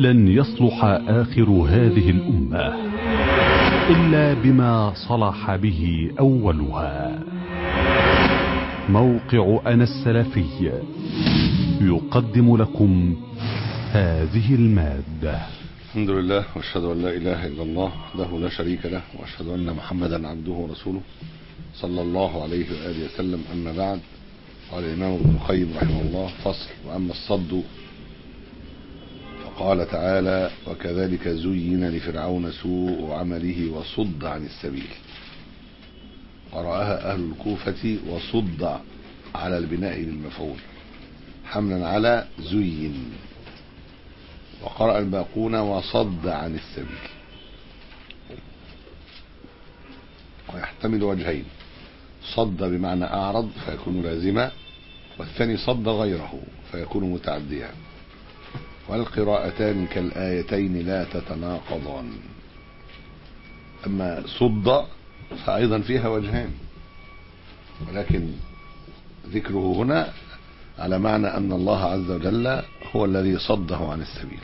لن يصلح آخر هذه الأمة إلا بما صلح به أولها موقع أنا السلفي يقدم لكم هذه المادة الحمد لله واشهد ان لا اله الا الله وحده لا شريك له واشهد ان محمدا عبده ورسوله صلى الله عليه واله وسلم اما بعد قال الامام ابن القيم رحمه الله فصل واما الصد فقال تعالى وكذلك زين لفرعون سوء عمله وصد عن السبيل قرأها أهل الكوفة وصد على البناء للمفعول حملا على زين وقرأ الباقون وصد عن السبيل ويحتمل وجهين صد بمعنى أعرض فيكون لازما والثاني صد غيره فيكون متعديا والقراءتان كالآيتين لا تتناقضان أما صد فأيضا فيها وجهان ولكن ذكره هنا على معنى أن الله عز وجل هو الذي صده عن السبيل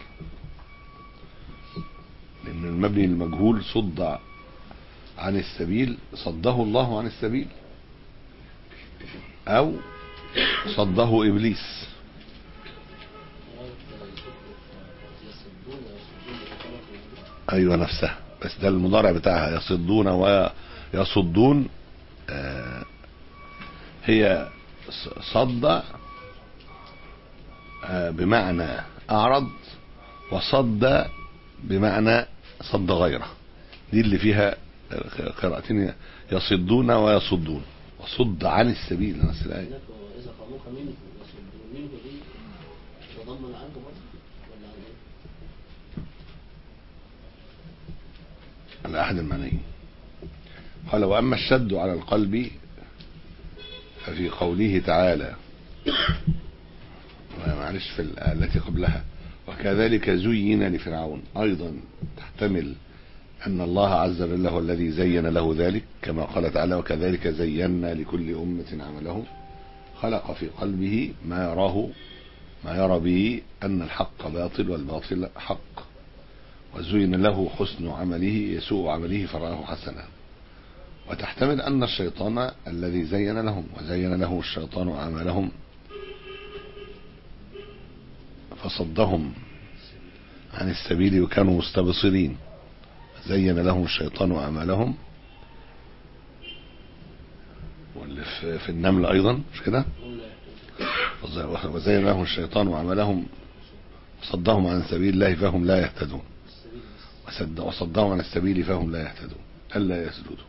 لأن المبني المجهول صد عن السبيل صده الله عن السبيل أو صده إبليس أيوة نفسها بس ده المضارع بتاعها يصدون ويصدون آه هي صد بمعنى أعرض وصد بمعنى صد غيره دي اللي فيها قراءتين يصدون ويصدون وصد عن السبيل نفس الآية إذا قاموك منه يصدون منه دي تضمن عنه برضه ولا عن إيه؟ على أحد المعنيين قال وأما الشد على القلب ففي قوله تعالى معلش في التي قبلها وكذلك زين لفرعون أيضا تحتمل أن الله عز وجل هو الذي زين له ذلك كما قال تعالى وكذلك زينا لكل أمة عملهم خلق في قلبه ما يراه ما يرى به أن الحق باطل والباطل حق وزين له حسن عمله يسوء عمله فرآه حسنا وتحتمل أن الشيطان الذي زين لهم وزين له الشيطان أعمالهم فصدهم عن السبيل وكانوا مستبصرين زين لهم الشيطان أعمالهم واللي في النمل أيضا مش كده وزين لهم الشيطان أعمالهم صدهم عن سبيل الله فهم لا يهتدون وصدهم عن السبيل فهم لا يهتدون ألا يسجدوا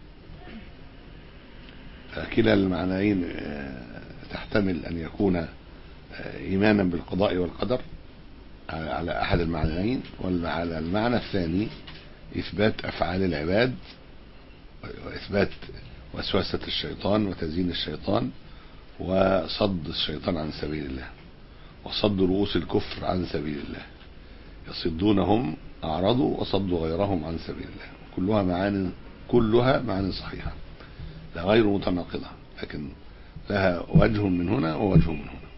فكلا المعنيين تحتمل أن يكون إيمانا بالقضاء والقدر على أحد المعنيين وعلى المعنى الثاني إثبات أفعال العباد وإثبات وسوسة الشيطان وتزيين الشيطان وصد الشيطان عن سبيل الله وصد رؤوس الكفر عن سبيل الله يصدونهم أعرضوا وصدوا غيرهم عن سبيل الله كلها معان كلها معان صحيحة لا غير متناقضة لكن لها وجه من هنا ووجه من هنا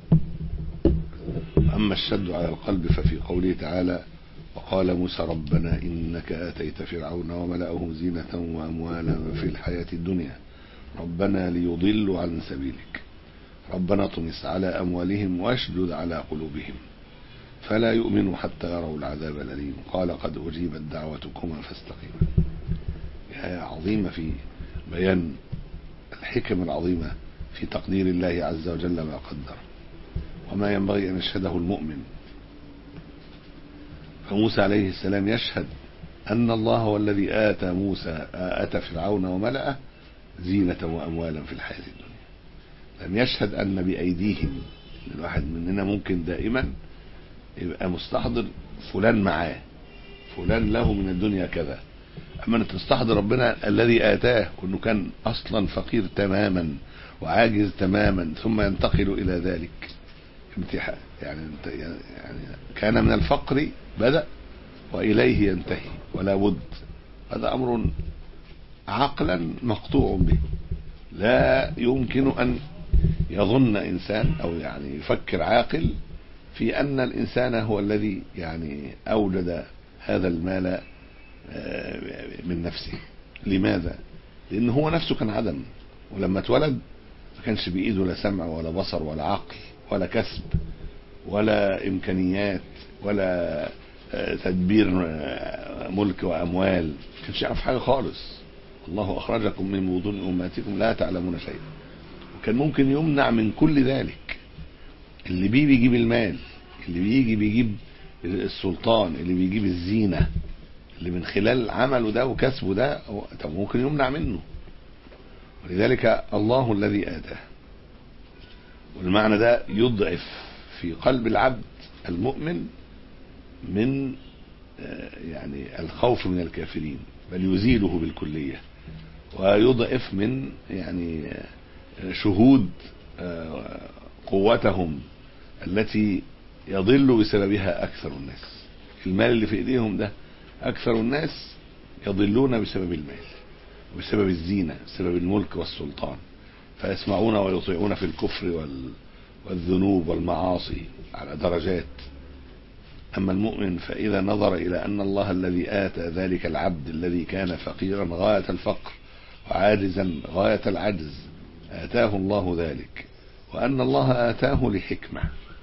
أما الشد على القلب ففي قوله تعالى وقال موسى ربنا إنك آتيت فرعون وملأه زينة وأموالا في الحياة الدنيا ربنا ليضلوا عن سبيلك ربنا طمس على أموالهم واشدد على قلوبهم فلا يؤمنوا حتى يروا العذاب الأليم قال قد أجيبت دعوتكما فاستقيما آية عظيمة في بيان الحكم العظيمة في تقدير الله عز وجل ما قدر وما ينبغي أن يشهده المؤمن فموسى عليه السلام يشهد أن الله هو الذي آتى موسى آتى فرعون وملأه زينة وأموالا في الحياة الدنيا لم يشهد أن بأيديهم الواحد مننا ممكن دائما يبقى مستحضر فلان معاه فلان له من الدنيا كذا أما أن تستحضر ربنا الذي آتاه وأنه كان أصلا فقير تماما وعاجز تماما ثم ينتقل إلى ذلك امتحان يعني يعني كان من الفقر بدأ وإليه ينتهي ولا بد هذا أمر عقلا مقطوع به لا يمكن أن يظن إنسان أو يعني يفكر عاقل في أن الإنسان هو الذي يعني أوجد هذا المال آه، من نفسه لماذا؟ لأن هو نفسه كان عدم ولما اتولد ما كانش بإيده لا سمع ولا بصر ولا عقل ولا كسب ولا إمكانيات ولا آه، تدبير آه، ملك وأموال ما كانش يعرف حاجة خالص الله أخرجكم من بطون أمهاتكم لا تعلمون شيئا وكان ممكن يمنع من كل ذلك اللي بيه بيجيب المال اللي بيجي بيجيب السلطان اللي بيجيب الزينة اللي من خلال عمله ده وكسبه ده هو- طب ممكن يمنع منه ولذلك الله الذي آتاه والمعنى ده يضعف في قلب العبد المؤمن من آه، يعني الخوف من الكافرين بل يزيله بالكلية ويضعف من يعني آه، شهود آه، قوتهم التي يضل بسببها أكثر الناس المال اللي في إيديهم ده أكثر الناس يضلون بسبب المال بسبب الزينة بسبب الملك والسلطان فيسمعون ويطيعون في الكفر وال والذنوب والمعاصي على درجات أما المؤمن فإذا نظر إلى أن الله الذي آتى ذلك العبد الذي كان فقيرا غاية الفقر وعاجزا غاية العجز آتاه الله ذلك وأن الله آتاه لحكمة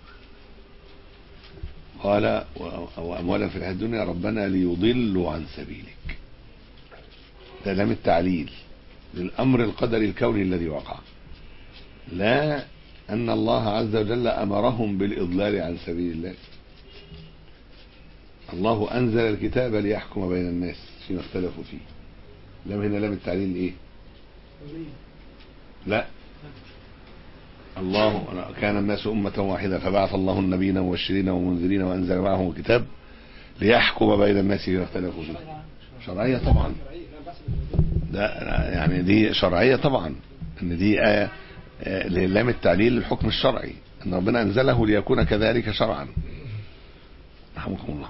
قال و- وأموالا في الحياة الدنيا ربنا ليضلوا عن سبيلك ده لام التعليل للأمر القدري الكوني الذي وقع لا أن الله عز وجل أمرهم بالإضلال عن سبيل الله الله أنزل الكتاب ليحكم بين الناس فيما اختلفوا فيه لام هنا لام التعليل إيه لا الله كان الناس أمة واحدة فبعث الله النبيين مبشرين ومنذرين وأنزل معهم الكتاب ليحكم بين الناس فيما اختلفوا فيه شرعية طبعا ده يعني دي شرعية طبعا ان دي آية آه، للام التعليل للحكم الشرعي ان ربنا انزله ليكون كذلك شرعا رحمكم الله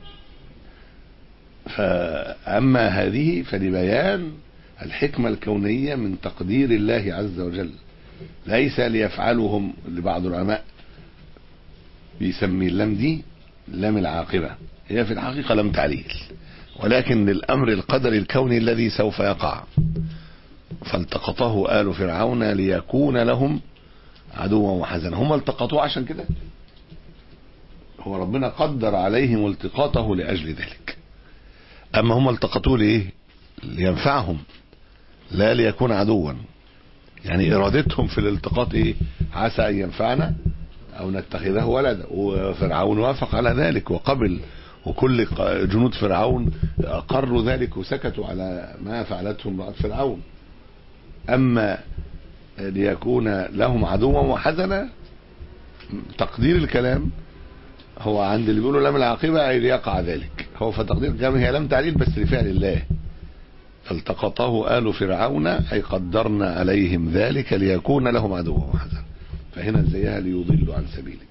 فأما هذه فلبيان الحكمة الكونية من تقدير الله عز وجل ليس ليفعلهم لبعض العلماء بيسمي اللام دي لام العاقبة هي في الحقيقة لم تعليل ولكن للأمر القدري الكوني الذي سوف يقع فالتقطه آل فرعون ليكون لهم عدوا وحزنا هم التقطوه عشان كده هو ربنا قدر عليهم التقاطه لأجل ذلك أما هم التقطوه لإيه لينفعهم لا ليكون عدوا يعني إرادتهم في الالتقاط إيه عسى أن ينفعنا أو نتخذه ولدا وفرعون وافق على ذلك وقبل وكل ق- جنود فرعون أقروا ذلك وسكتوا على ما فعلته امرأة فرعون أما ليكون لهم عدوا وحزنا تقدير الكلام هو عند اللي بيقولوا لام العاقبة أي ليقع ذلك هو فتقدير الكلام هي لم تعليل بس لفعل الله فالتقطه آل فرعون أي قدرنا عليهم ذلك ليكون لهم عدوا وحزنا فهنا زيها ليضلوا عن سبيلك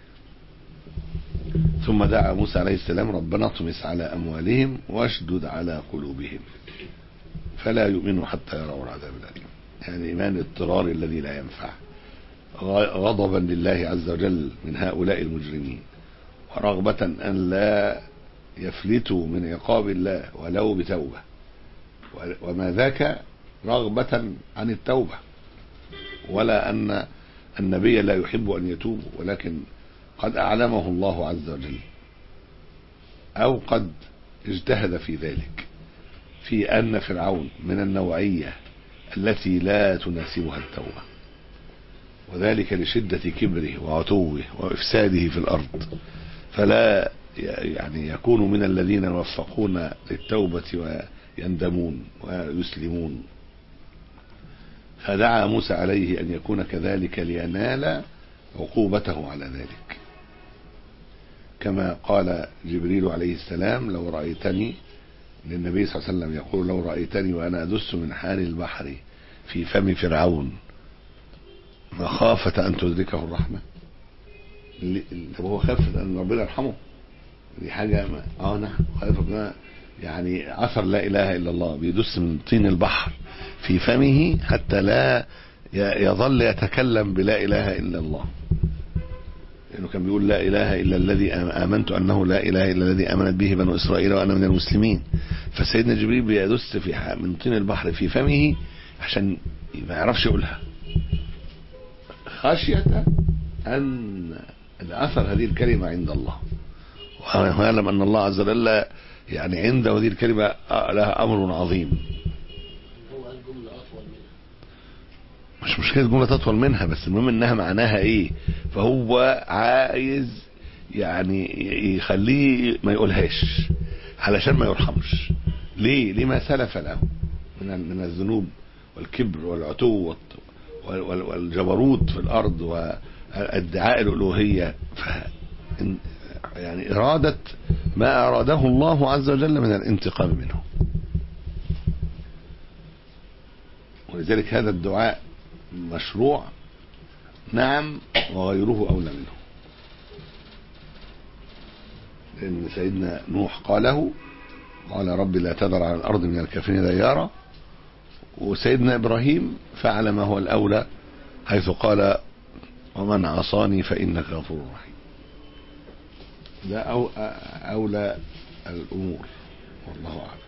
ثم دعا موسى عليه السلام ربنا اطمس على أموالهم واشدد على قلوبهم فلا يؤمنوا حتى يروا العذاب الأليم يعني إيمان اضطرار الذي لا ينفع غ- غضبا لله عز وجل من هؤلاء المجرمين ورغبة أن لا يفلتوا من عقاب الله ولو بتوبة و- وما ذاك رغبة عن التوبة ولا أن النبي لا يحب أن يتوب ولكن قد أعلمه الله عز وجل أو قد اجتهد في ذلك في أن فرعون من النوعية التي لا تناسبها التوبة وذلك لشدة كبره وعتوه وإفساده في الأرض فلا ي- يعني يكون من الذين يوفقون للتوبة ويندمون ويسلمون فدعا موسى عليه أن يكون كذلك لينال عقوبته على ذلك كما قال جبريل عليه السلام لو رأيتني للنبي صلى الله عليه وسلم يقول لو رأيتني وأنا أدس من حال البحر في فم فرعون مخافة أن تدركه الرحمة اللي- طب هو خاف أن ربنا يرحمه دي حاجة ما اه نعم خايف ربنا يعني أثر لا إله إلا الله بيدس من طين البحر في فمه حتى لا ي- يظل يتكلم بلا إله إلا الله لأنه كان بيقول لا إله إلا الذي آمنت أنه لا إله إلا الذي آمنت به بنو إسرائيل وأنا من المسلمين فسيدنا جبريل بيدس في ح- من طين البحر في فمه عشان ما يعرفش يقولها خشية أن أثر هذه الكلمة عند الله ويعلم أن الله عز وجل يعني عنده هذه الكلمة لها أمر عظيم هو قال جملة أطول منها مش مشكلة جملة أطول منها بس المهم إنها معناها إيه فهو عايز يعني يخليه ما يقولهاش علشان ما يرحمش ليه لما سلف له من ال- من الذنوب والكبر والعتو والط- وال- وال- والجبروت في الأرض وادعاء الألوهية ف إن- يعني إرادة ما أراده الله عز وجل من الانتقام منه ولذلك هذا الدعاء مشروع نعم وغيره أولى منه لأن سيدنا نوح قاله قال رب لا تذر على الأرض من الكافرين ديارا وسيدنا إبراهيم فعل ما هو الأولى حيث قال ومن عصاني فإنك غفور رحيم ده أو أولى الأمور والله أعلم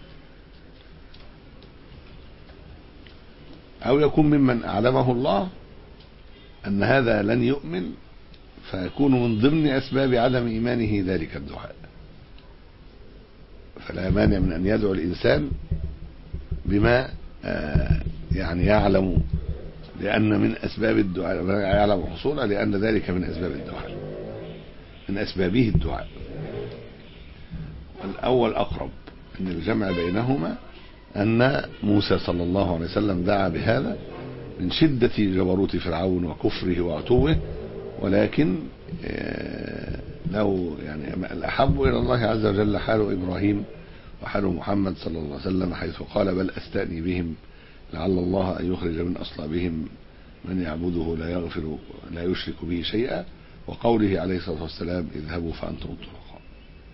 أو يكون ممن أعلمه الله أن هذا لن يؤمن فيكون من ضمن أسباب عدم إيمانه ذلك الدعاء فلا مانع من أن يدعو الإنسان بما آه، يعني يعلم لأن من أسباب الدعاء يعلم حصوله لأن ذلك من أسباب الدعاء من أسبابه الدعاء والأول أقرب أن الجمع بينهما أن موسى صلى الله عليه وسلم دعا بهذا من شدة جبروت فرعون وكفره وعتوه ولكن آه، لو يعني الأحب إلى الله عز وجل حال إبراهيم وحال محمد صلى الله عليه وسلم حيث قال بل أستأني بهم لعل الله أن يخرج من أصلابهم من يعبده لا يغفر لا يشرك به شيئا وقوله عليه الصلاة والسلام اذهبوا فأنتم الطلقاء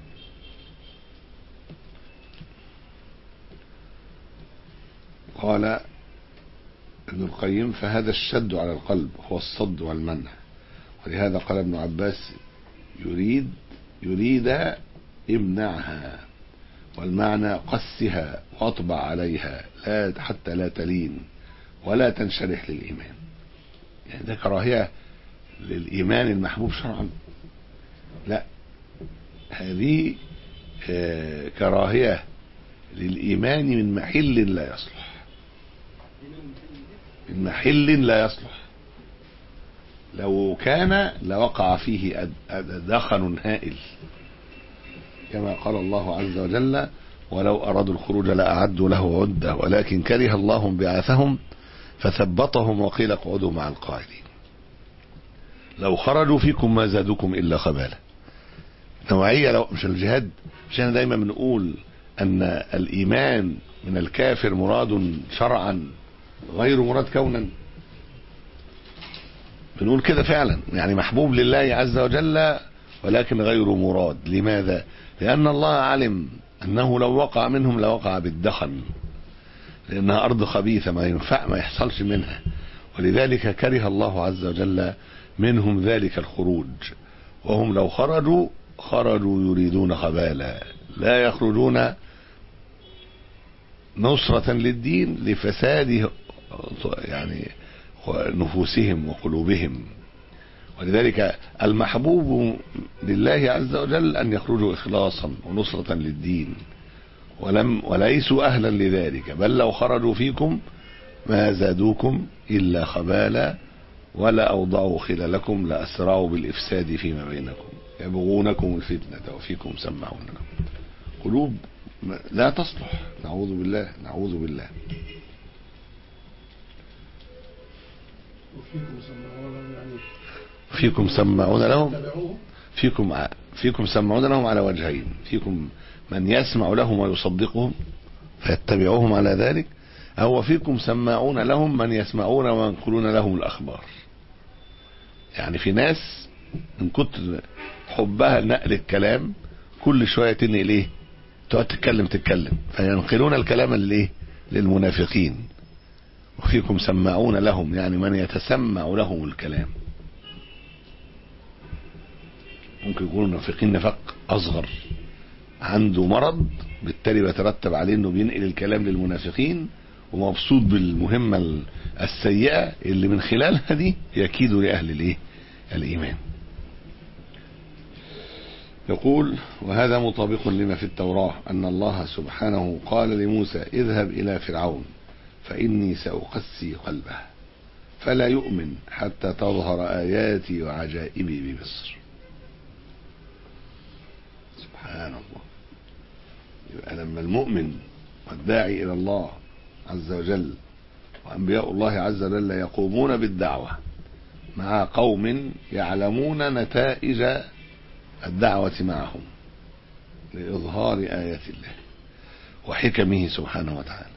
قال ابن القيم فهذا الشد على القلب هو الصد والمنع ولهذا قال ابن عباس يريد يريد امنعها والمعنى قسها واطبع عليها لا حتى لا تلين ولا تنشرح للإيمان يعني ده كراهية للإيمان المحبوب شرعا لا هذه آه، كراهية للإيمان من محل لا يصلح من محل لا يصلح لو كان لوقع فيه أد- أد- دخن هائل كما قال الله عز وجل ولو أرادوا الخروج لأعدوا له عدة ولكن كره الله بعاثهم فثبطهم وقيل اقعدوا مع القاعدين لو خرجوا فيكم ما زادوكم إلا خبالا نوعية لو مش الجهاد مش احنا دايما بنقول أن الإيمان من الكافر مراد شرعا غير مراد كونا بنقول كده فعلا يعني محبوب لله عز وجل ولكن غير مراد لماذا لأن الله علم أنه لو وقع منهم لوقع بالدخن لأنها أرض خبيثة ما ينفع ما يحصلش منها ولذلك كره الله عز وجل منهم ذلك الخروج وهم لو خرجوا خرجوا يريدون خبالا لا يخرجون نصرة للدين لفساد يعني نفوسهم وقلوبهم ولذلك المحبوب لله عز وجل أن يخرجوا إخلاصا ونصرة للدين ولم وليسوا أهلا لذلك بل لو خرجوا فيكم ما زادوكم إلا خبالا ولا أوضعوا خلالكم لأسرعوا بالإفساد فيما بينكم يبغونكم الفتنة وفيكم سمعون لكم قلوب لا تصلح نعوذ بالله نعوذ بالله وفيكم سمعون يعني فيكم سمعون لهم تبعوه فيكم ع- فيكم سمعون لهم على وجهين فيكم من يسمع لهم ويصدقهم فيتبعوهم على ذلك أو فيكم سماعون لهم من يسمعون وينقلون لهم الأخبار يعني في ناس من كتر حبها لنقل الكلام كل شوية تنقل ايه تقعد تتكلم تتكلم فينقلون الكلام للايه للمنافقين وفيكم سماعون لهم يعني من يتسمع لهم الكلام ممكن يكونوا منافقين نفاق اصغر عنده مرض بالتالي بيترتب عليه انه بينقل الكلام للمنافقين ومبسوط بالمهمة ال- السيئة اللي من خلالها دي يكيد لأهل الايه الإيمان يقول وهذا مطابق لما في التوراة أن الله سبحانه قال لموسى اذهب إلى فرعون فإني سأقسي قلبه فلا يؤمن حتى تظهر آياتي وعجائبي بمصر سبحان الله يبقى لما المؤمن والداعي إلى الله عز وجل وأنبياء الله عز وجل يقومون بالدعوة مع قوم يعلمون نتائج الدعوة معهم لإظهار آيات الله وحكمه سبحانه وتعالى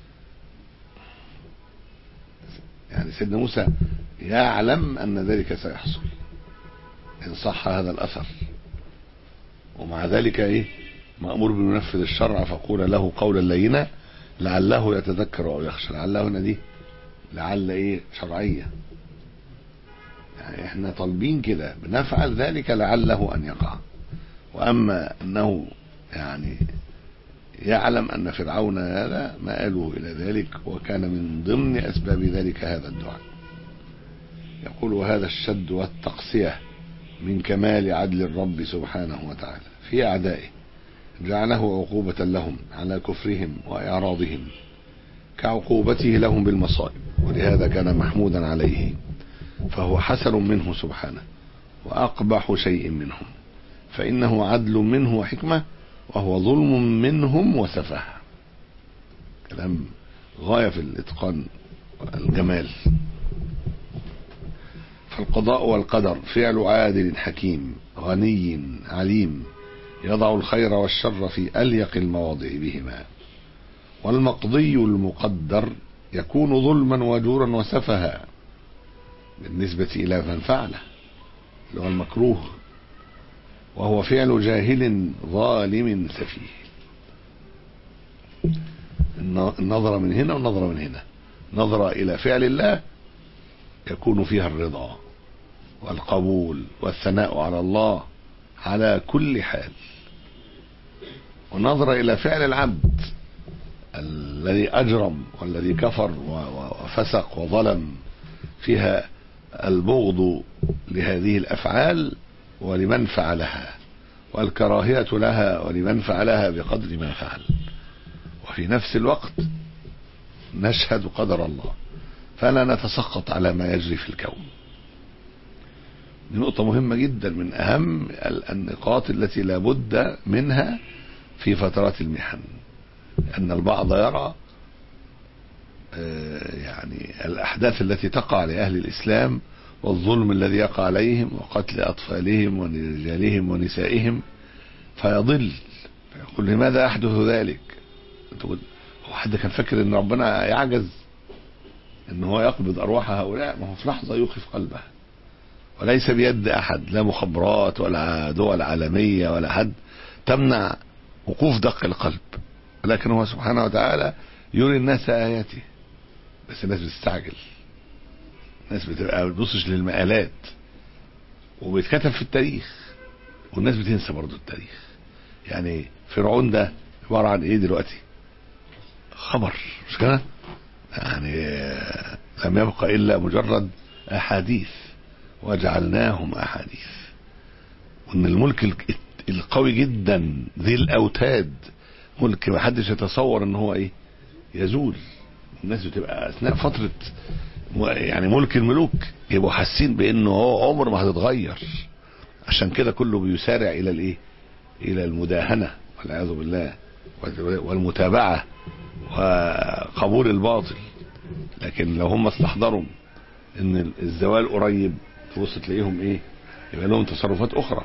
يعني سيدنا موسى يعلم أن ذلك سيحصل إن صح هذا الأثر ومع ذلك إيه مأمور بننفذ الشرع فقول له قولا لينا لعله يتذكر أو يخشى لعله هنا دي لعل إيه شرعية يعني احنا طالبين كده بنفعل ذلك لعله أن يقع وأما أنه يعني يعلم أن فرعون هذا مآله إلى ذلك وكان من ضمن أسباب ذلك هذا الدعاء يقول وهذا الشد والتقسية من كمال عدل الرب سبحانه وتعالى في أعدائه جعله عقوبة لهم على كفرهم وإعراضهم كعقوبته لهم بالمصائب ولهذا كان محمودا عليه فهو حسن منه سبحانه وأقبح شيء منهم فإنه عدل منه وحكمة وهو ظلم منهم وسفه كلام غاية في الإتقان والجمال فالقضاء والقدر فعل عادل حكيم غني عليم يضع الخير والشر في أليق المواضع بهما والمقضي المقدر يكون ظلما وجورا وسفها بالنسبة إلى من فعله اللي هو المكروه وهو فعل جاهل ظالم سفيه النظرة من هنا والنظرة من هنا نظرة إلى فعل الله يكون فيها الرضا والقبول والثناء على الله على كل حال ونظرة إلى فعل العبد الذي أجرم والذي كفر وفسق وظلم فيها البغض لهذه الأفعال ولمن فعلها والكراهية لها ولمن فعلها بقدر ما فعل وفي نفس الوقت نشهد قدر الله فلا نتسخط على ما يجري في الكون دي نقطة مهمة جدا من أهم النقاط التي لا بد منها في فترات المحن أن البعض يرى يعني الأحداث التي تقع لأهل الإسلام والظلم الذي يقع عليهم وقتل أطفالهم ورجالهم ونسائهم فيضل فيقول لماذا أحدث ذلك تقول هو حد كان فاكر ان ربنا يعجز ان هو يقبض ارواح هؤلاء ما هو في لحظه يوقف قلبه وليس بيد احد لا مخابرات ولا دول عالميه ولا حد تمنع وقوف دق القلب ولكن هو سبحانه وتعالى يري الناس اياته بس الناس بتستعجل الناس بتبقى ما بتبصش للمقالات وبيتكتب في التاريخ والناس بتنسى برضه التاريخ يعني فرعون ده عباره عن ايه دلوقتي خبر مش كده يعني لم يبقى الا مجرد احاديث وجعلناهم احاديث وان الملك القوي جدا ذي الاوتاد ملك ما حدش يتصور ان هو ايه يزول الناس بتبقى اثناء فتره يعني ملك الملوك يبقوا حاسين بانه هو عمر ما هتتغير عشان كده كله بيسارع الى الايه الى المداهنه والعياذ بالله والمتابعه وقبول الباطل لكن لو هم استحضروا ان الزوال قريب تبص تلاقيهم ايه يبقى لهم تصرفات اخرى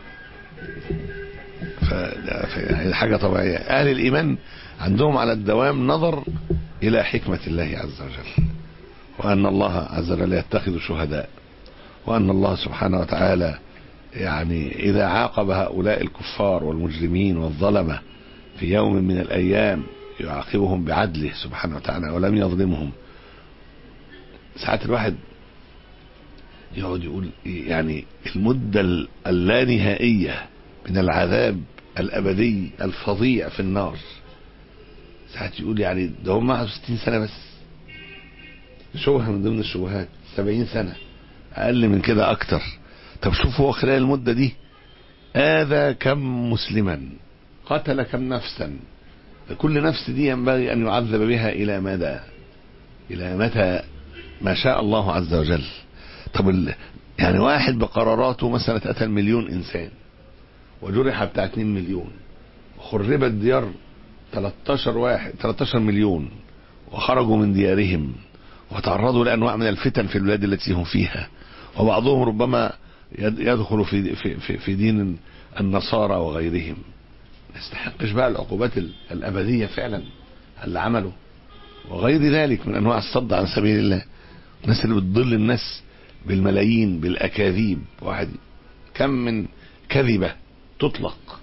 فهي حاجه طبيعيه اهل الايمان عندهم على الدوام نظر الى حكمه الله عز وجل وان الله عز وجل يتخذ شهداء وان الله سبحانه وتعالى يعني اذا عاقب هؤلاء الكفار والمجرمين والظلمه في يوم من الايام يعاقبهم بعدله سبحانه وتعالى ولم يظلمهم ساعات الواحد يقعد يقول يعني المدة ال- اللانهائية من العذاب الأبدي الفظيع في النار ساعات يقول يعني ده هم 61 سنة بس شبهة من ضمن الشبهات 70 سنة أقل من كده أكتر طب شوف هو خلال المدة دي آذى كم مسلما قتل كم نفسا كل نفس دي ينبغي أن يعذب بها إلى مدى إلى متى ما شاء الله عز وجل طب ال... يعني واحد بقراراته مثلا قتل مليون إنسان وجرح بتاع 2 مليون وخربت ديار 13 واحد 13 مليون وخرجوا من ديارهم وتعرضوا لأنواع من الفتن في البلاد التي هم فيها وبعضهم ربما يد- يدخل في في في, في دين النصارى وغيرهم ما يستحقش بقى العقوبات ال- الأبدية فعلا اللي عمله وغير ذلك من أنواع الصد عن سبيل الله الناس اللي بتضل الناس بالملايين بالأكاذيب واحد كم من كذبة تطلق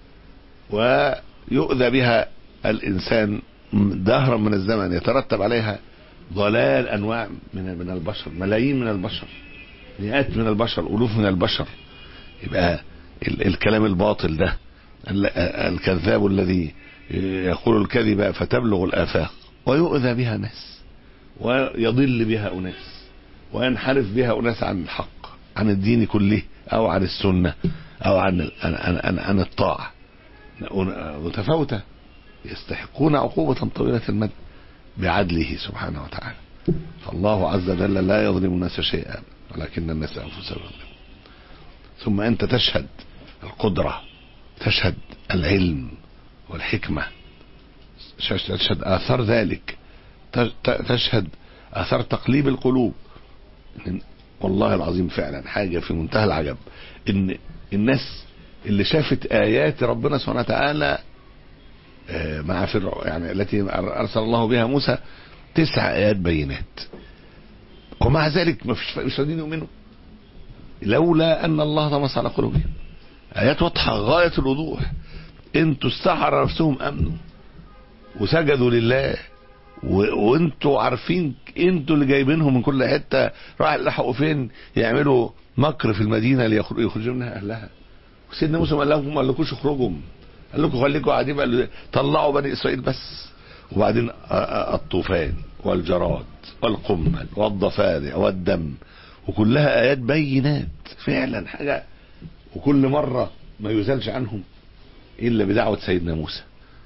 ويؤذى بها الإنسان دهرا من الزمن يترتب عليها ضلال أنواع من من البشر ملايين من البشر مئات من البشر ألوف من البشر يبقى ال- الكلام الباطل ده ال- الكذاب الذي يقول الكذب فتبلغ الآفاق ويؤذى بها ناس ويضل بها أناس وينحرف بها أناس عن الحق عن الدين كله أو عن السنة أو عن عن, عن, عن, عن الطاعة متفاوتة يستحقون عقوبة طويلة المدى بعدله سبحانه وتعالى فالله عز وجل لا يظلم الناس شيئا ولكن الناس أنفسهم يظلمون ثم أنت تشهد القدرة تشهد العلم والحكمة تشهد آثار ذلك تشهد آثار تقليب القلوب والله العظيم فعلا حاجة في منتهى العجب إن الناس اللي شافت آيات ربنا سبحانه وتعالى مع فرعون يعني التي أرسل الله بها موسى تسع آيات بينات ومع ذلك ما فيش مش راضيين يؤمنوا لولا أن الله طمس على قلوبهم آيات واضحة غاية الوضوح انتوا السحرة نفسهم أمنوا وسجدوا لله و... وانتوا عارفين انتوا اللي جايبينهم من كل حته راح لحقوا فين يعملوا مكر في المدينه ليخرجوا منها اهلها وسيدنا موسى قال لهم ما قالكوش اخرجوا قال لكم خليكم قاعدين بقى طلعوا بني اسرائيل بس وبعدين الطوفان والجراد والقمل والضفادع والدم وكلها ايات بينات فعلا حاجه وكل مره ما يزالش عنهم الا بدعوه سيدنا موسى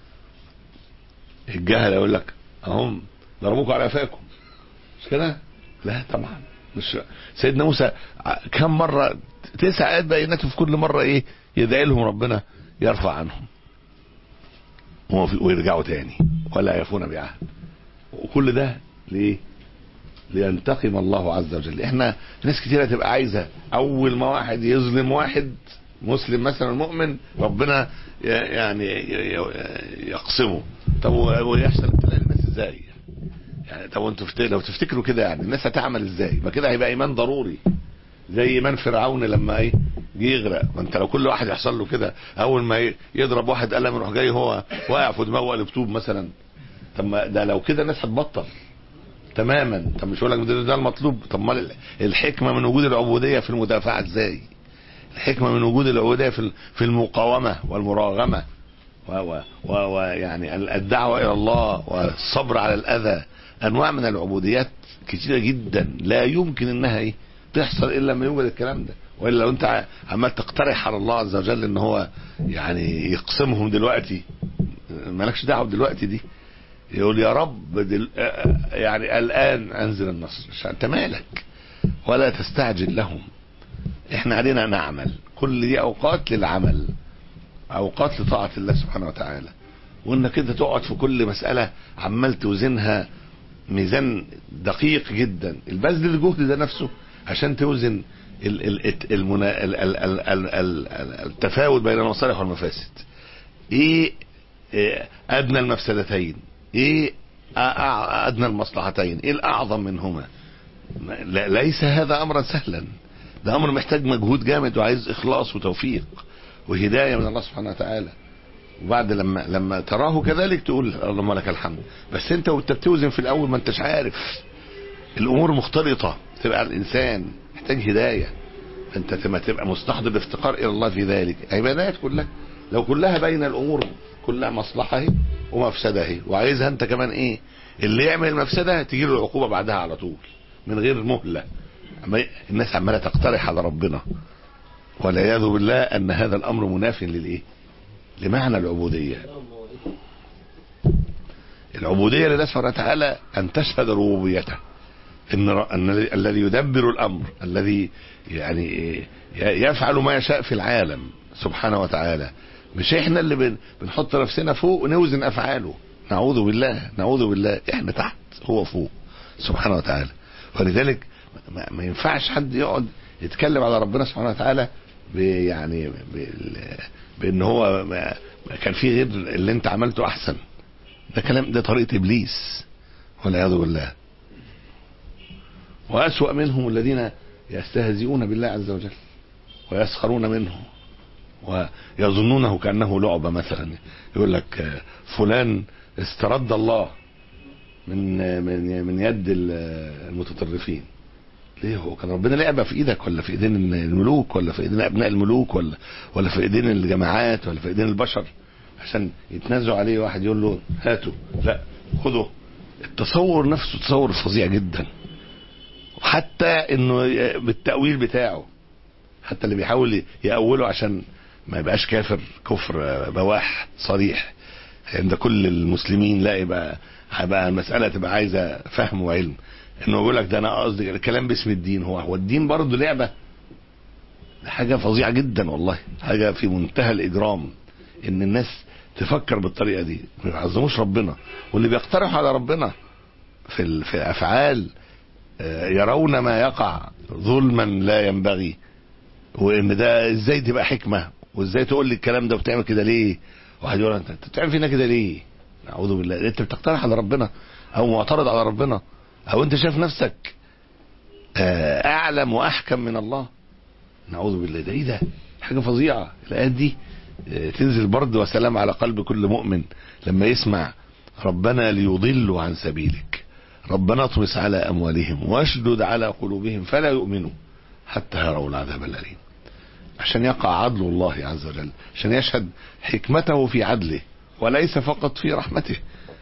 الجهل يقول لك اهم ضربوكم على قفاكم مش كده لا طبعا مش سيدنا موسى كم مره تسع ايات بينات في كل مره ايه يدعي لهم ربنا يرفع عنهم ويرجعوا تاني ولا يفون بعهد وكل ده ليه لينتقم الله عز وجل احنا ناس كتيرة تبقى عايزة اول ما واحد يظلم واحد مسلم مثلا مؤمن ربنا يعني يقسمه طب ويحصل ابتلاء الناس ازاي يعني طب انتوا لو تفتكروا كده يعني الناس هتعمل ازاي ما كده هيبقى ايمان ضروري زي ايمان فرعون لما ايه جه يغرق ما انت لو كل واحد يحصل له كده اول ما يضرب واحد قلم يروح جاي هو واقع في دماغه قلب طوب مثلا طب ما ده لو كده الناس هتبطل تماما طب مش هقول لك ده, ده المطلوب طب ما الحكمه من وجود العبوديه في المدافعه ازاي الحكمه من وجود العبوديه في في المقاومه والمراغمه ويعني الدعوه الى الله والصبر على الاذى انواع من العبوديات كثيره جدا لا يمكن انها ايه تحصل الا لما يوجد الكلام ده والا لو انت عمال تقترح على الله عز وجل ان هو يعني يقسمهم دلوقتي مالكش دعوه دلوقتي دي يقول يا رب دل... يعني الان انزل النصر انت مالك ولا تستعجل لهم احنا علينا نعمل كل دي اوقات للعمل اوقات لطاعه الله سبحانه وتعالى وانك كده تقعد في كل مساله عمال توزنها ميزان دقيق جدا البذل الجهد ده نفسه عشان توزن المنا... التفاوت بين المصالح والمفاسد ايه ادنى المفسدتين ايه ادنى المصلحتين ايه الاعظم منهما ليس هذا امرا سهلا ده امر محتاج مجهود جامد وعايز اخلاص وتوفيق وهدايه من الله سبحانه وتعالى وبعد لما لما تراه كذلك تقول اللهم لك الحمد بس انت وانت بتوزن في الاول ما انتش عارف الامور مختلطه تبقى الانسان محتاج هدايه انت لما تبقى مستحضر الافتقار الى الله في ذلك عبادات كلها لو كلها بين الامور كلها مصلحه اهي ومفسده اهي وعايزها انت كمان ايه اللي يعمل المفسده تجي له العقوبه بعدها على طول من غير مهله أما الناس عماله تقترح على ربنا والعياذ بالله ان هذا الامر مناف للايه لمعنى العبوديه العبوديه لله سبحانه وتعالى ان تشهد ربوبيته ان ر- ان ال- الذي يدبر الامر الذي يعني إيه ي- يفعل ما يشاء في العالم سبحانه وتعالى مش احنا اللي بن بنحط نفسنا فوق ونوزن افعاله نعوذ بالله نعوذ بالله احنا تحت هو فوق سبحانه وتعالى ولذلك ما, ما ينفعش حد يقعد يتكلم على ربنا سبحانه وتعالى ب- يعني بال- بان هو ما ما كان في غير اللي انت عملته احسن ده كلام ده طريقه ابليس والعياذ بالله وأسوأ منهم الذين يستهزئون بالله عز وجل ويسخرون منه ويظنونه كأنه لعبة مثلا يقول لك آه، فلان استرد الله من آه، من من يد ال- آه، المتطرفين ليه هو كان ربنا لعبة في ايدك ولا في ايدين الملوك ولا في ايدين ابناء الملوك ولا ولا في ايدين الجماعات ولا في ايدين البشر عشان يتنازعوا عليه واحد يقول له هاتوا لا خذوا التصور نفسه تصور فظيع جدا حتى انه ي- بالتأويل بتاعه حتى اللي بيحاول يأوله عشان ما يبقاش كافر كفر آه، بواح صريح عند كل المسلمين لا يبقى هيبقى المسألة تبقى عايزة فهم وعلم انه يقول لك ده انا قصدي الكلام باسم الدين هو هو الدين برضه لعبة حاجة فظيعة جدا والله حاجة في منتهى الإجرام إن الناس تفكر بالطريقة دي ما يعظموش ربنا واللي بيقترحوا على ربنا في ال- في أفعال آه، يرون ما يقع ظلما لا ينبغي وان ده ازاي تبقى حكمه وازاي تقول لي الكلام ده وبتعمل كده ليه واحد يقول انت أنت بتعمل فينا كده ليه اعوذ بالله انت بتقترح على ربنا او معترض على ربنا او انت شايف نفسك آه، اعلم واحكم من الله نعوذ بالله ده ايه ده حاجه فظيعه الايات دي آه، تنزل برد وسلام على قلب كل مؤمن لما يسمع ربنا ليضلوا عن سبيلك ربنا اطمس على اموالهم واشدد على قلوبهم فلا يؤمنوا حتى يروا العذاب الاليم عشان يقع عدل الله عز وجل عشان يشهد حكمته في عدله وليس فقط في رحمته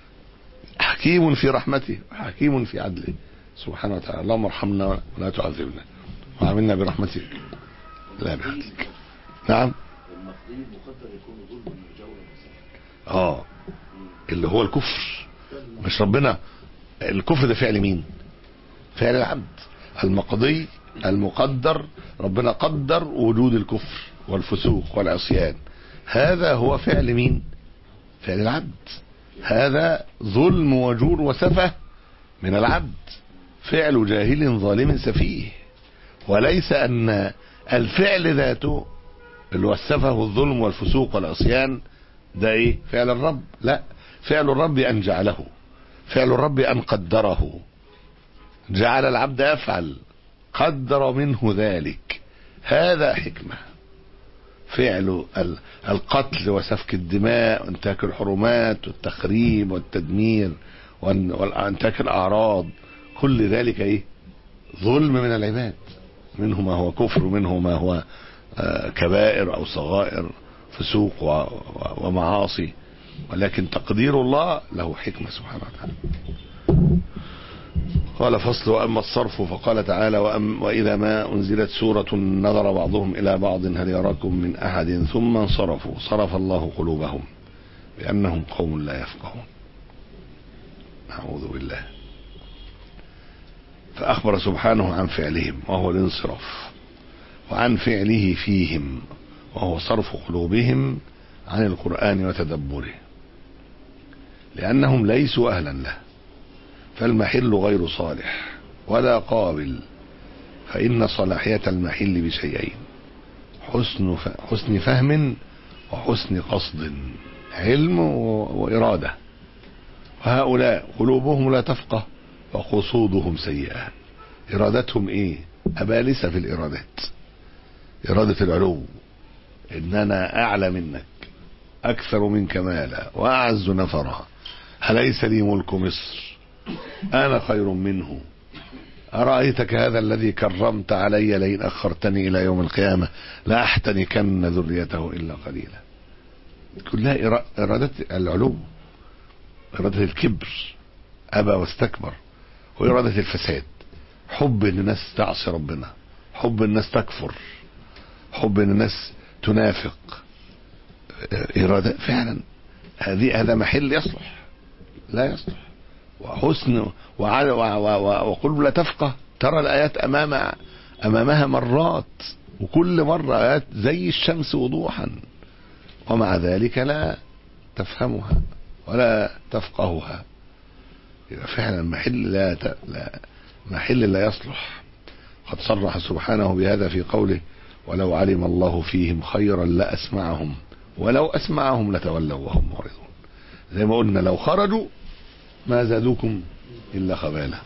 حكيم في رحمته حكيم في عدله سبحانه وتعالى اللهم ارحمنا ولا تعذبنا وعاملنا برحمتك لا بعدلك نعم المقدير مقدر يكون ظلم وجورا اه اللي هو الكفر مش ربنا الكفر ده فعل مين فعل العبد المقضي المقدر ربنا قدر وجود الكفر والفسوق والعصيان هذا هو فعل مين فعل العبد هذا ظلم وجور وسفه من العبد فعل جاهل ظالم سفيه وليس ان الفعل ذاته اللي هو السفه والظلم والفسوق والعصيان ده ايه فعل الرب لا فعل الرب ان جعله فعل الرب ان قدره جعل العبد يفعل قدر منه ذلك هذا حكمة فعل ال- القتل وسفك الدماء وانتهاك الحرمات والتخريب والتدمير وان- وانتهاك الاعراض كل ذلك ايه ظلم من العباد منه ما هو كفر ومنه ما هو آه، كبائر او صغائر فسوق و- و- ومعاصي ولكن تقدير الله له حكمة سبحانه وتعالى قال فصل وأما الصرف فقال تعالى وأم وإذا ما أنزلت سورة نظر بعضهم إلى بعض هل يراكم من أحد ثم انصرفوا صرف الله قلوبهم بأنهم قوم لا يفقهون أعوذ بالله فأخبر سبحانه عن فعلهم وهو الانصراف وعن فعله فيهم وهو صرف قلوبهم عن القرآن وتدبره لأنهم ليسوا أهلا له فالمحل غير صالح ولا قابل فإن صلاحية المحل بشيئين حسن ف... حسن فهم وحسن قصد علم و... وإرادة وهؤلاء قلوبهم لا تفقه وقصودهم سيئة إرادتهم إيه أبالسة في الإرادات إرادة العلو إن أنا أعلى منك أكثر منك مالا وأعز نفرا أليس لي ملك مصر أنا خير منه أرأيتك هذا الذي كرمت علي لئن أخرتني إلى يوم القيامة لأحتنكن ذريته إلا قليلا كلها إرا- إرادة العلو إرادة الكبر أبى واستكبر وإرادة الفساد حب إن الناس تعصي ربنا حب الناس تكفر حب إن الناس تنافق إرادة فعلا هذه هذا محل يصلح لا يصلح وحسن وعلى وقل لا تفقه ترى الآيات أمام أمامها مرات وكل مرة آيات زي الشمس وضوحا ومع ذلك لا تفهمها ولا تفقهها يبقى فعلا محل لا, ت... لا محل لا يصلح قد صرح سبحانه بهذا في قوله ولو علم الله فيهم خيرا لأسمعهم ولو أسمعهم لتولوا وهم معرضون زي ما قلنا لو خرجوا ما زادوكم إلا خبالا